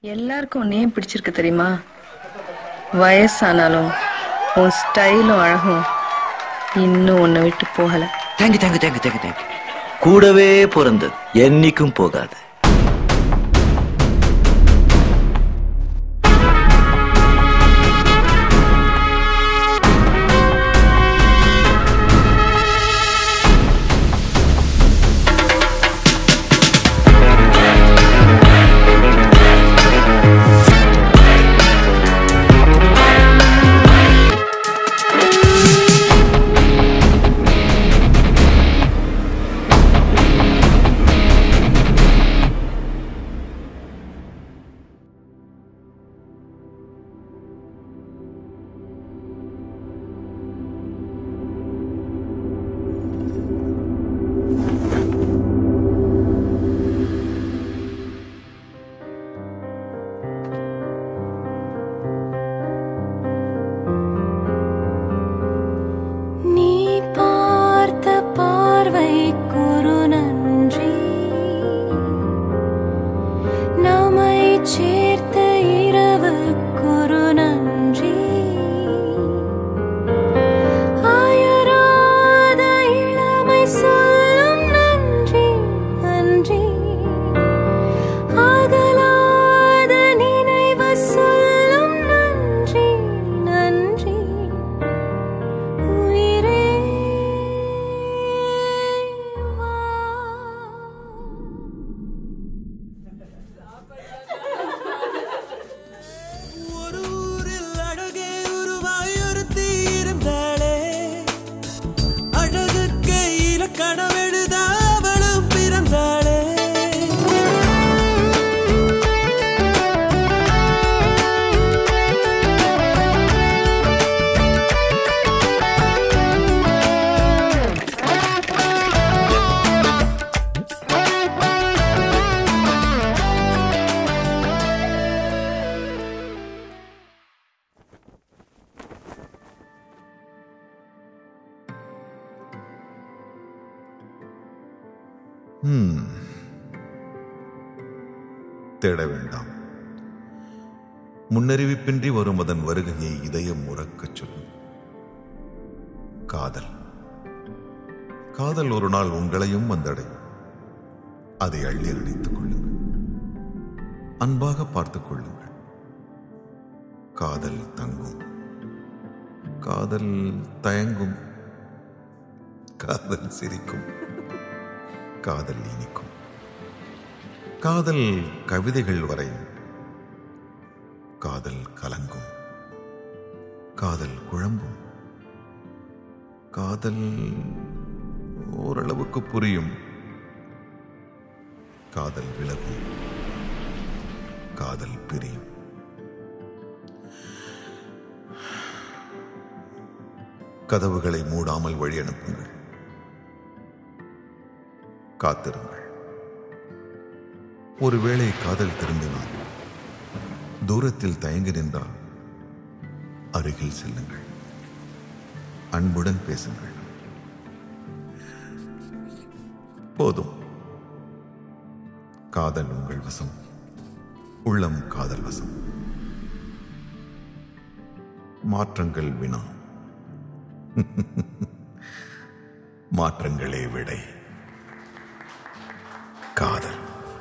எல்லாருக்கும் உன்னையே பிடிச்சிருக்கு தெரியுமா வயசானாலும் உன் ஸ்டைலும் அழகும் இன்னும் உன்னை விட்டு போகல thank you thank you thank you thank you thank you கூடவே பிறந்தது என்னைக்கும் போகாது நீ பார்த்த பார்வைக்குரு நன்றி நம்மை சேர்த்த இரவுக்குரு நன்றி அயராத இளமை சொல்லும் நன்றி நன்றி அகலாத நினைவு சொல்லும் நன்றி நன்றி உயிரே வா ஒரு ஊரில் அழகே உருவாய் ஒருத்தி இருந்தாளே அழகுக்கு இலக்கணம் எழுத அவளும் பிறந்தாளே ஹம். தேட வேண்டாம் முன்னறிவிப்பின்றி வரும் அதன் வருகையை இதயம் உறக்கச் சொல்லும் காதல் காதல் ஒரு நாள் உங்களையும் வந்தடையும் அதை அள்ளி அணைத்துக் கொள்ளுங்கள் அன்பாக பார்த்துக் கொள்ளுங்கள் காதல் தங்கும் காதல் தயங்கும் காதல் சிரிக்கும் காதல் இனிக்கும் காதல் கவிதைகள் வரையும் காதல் கலங்கும் காதல் குழம்பும் காதல் ஓரளவுக்கு புரியும் காதல் விலகும் காதல் பிரியும் கதவுகளை மூடாமல் வழி அனுப்புங்கள் காத்திருங்கள் ஒருவேளை காதல் திரும்பினால் தூரத்தில் தயங்கி நின்றால் அருகில் செல்லுங்கள் அன்புடன் பேசுங்கள் போதும் காதல் உங்கள் வசம் உள்ளம் காதல் வசம் மாற்றங்கள் வினா மாற்றங்களே விடை காதல்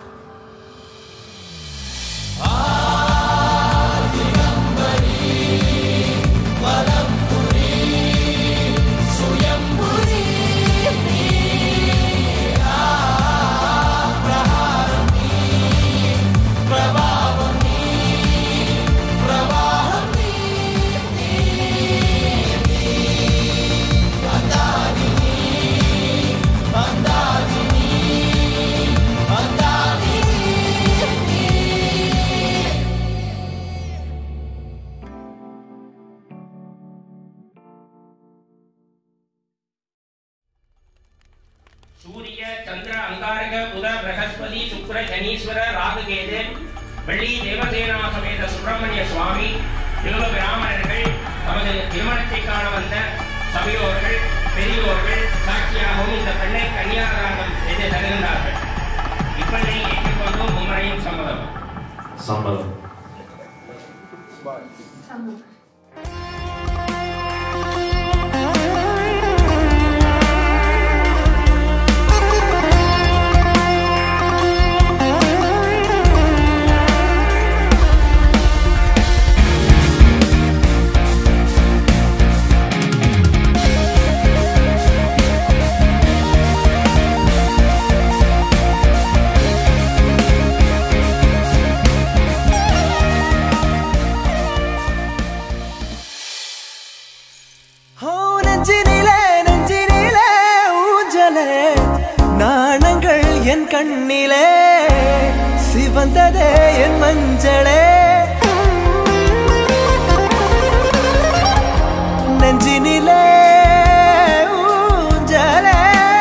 சூரிய சந்திர அங்காரக புத பிரகஸ்பதி சுக்கிர சனீஸ்வர ராகுகேது வெள்ளி தேவசேனா சமேத சுப்பிரமணிய சுவாமி தேவ பிராமணர்கள் தமது திருமணத்தை காண வந்த சபையோர்கள் பெரியோர்கள் சாட்சியாகவும் இந்த பெண்ணை கன்னியாதானம் செய்து தருகின்றார்கள் இப்பெண்ணை ஏற்றுக்கொண்டு மும்முறையும் சம்மதம் சம்மதம் ஓ நெஞ்சினிலே நெஞ்சினிலே ஊஞ்சலே நாணங்கள் என் கண்ணிலே சிவந்ததே என் மஞ்சளே நெஞ்சினிலே ஊஞ்சலே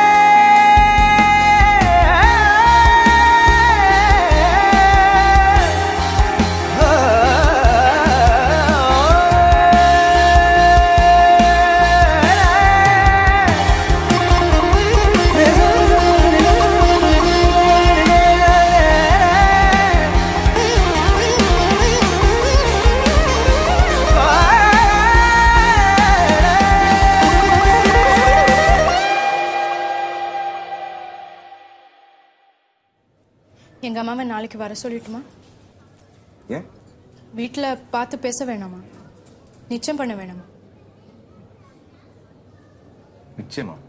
எங்க அம்மாவை நாளைக்கு வர சொல்லட்டுமா ஏன் வீட்ல பார்த்து பேச வேணாமா நிச்சயம் பண்ண வேணாமா நிச்சயமா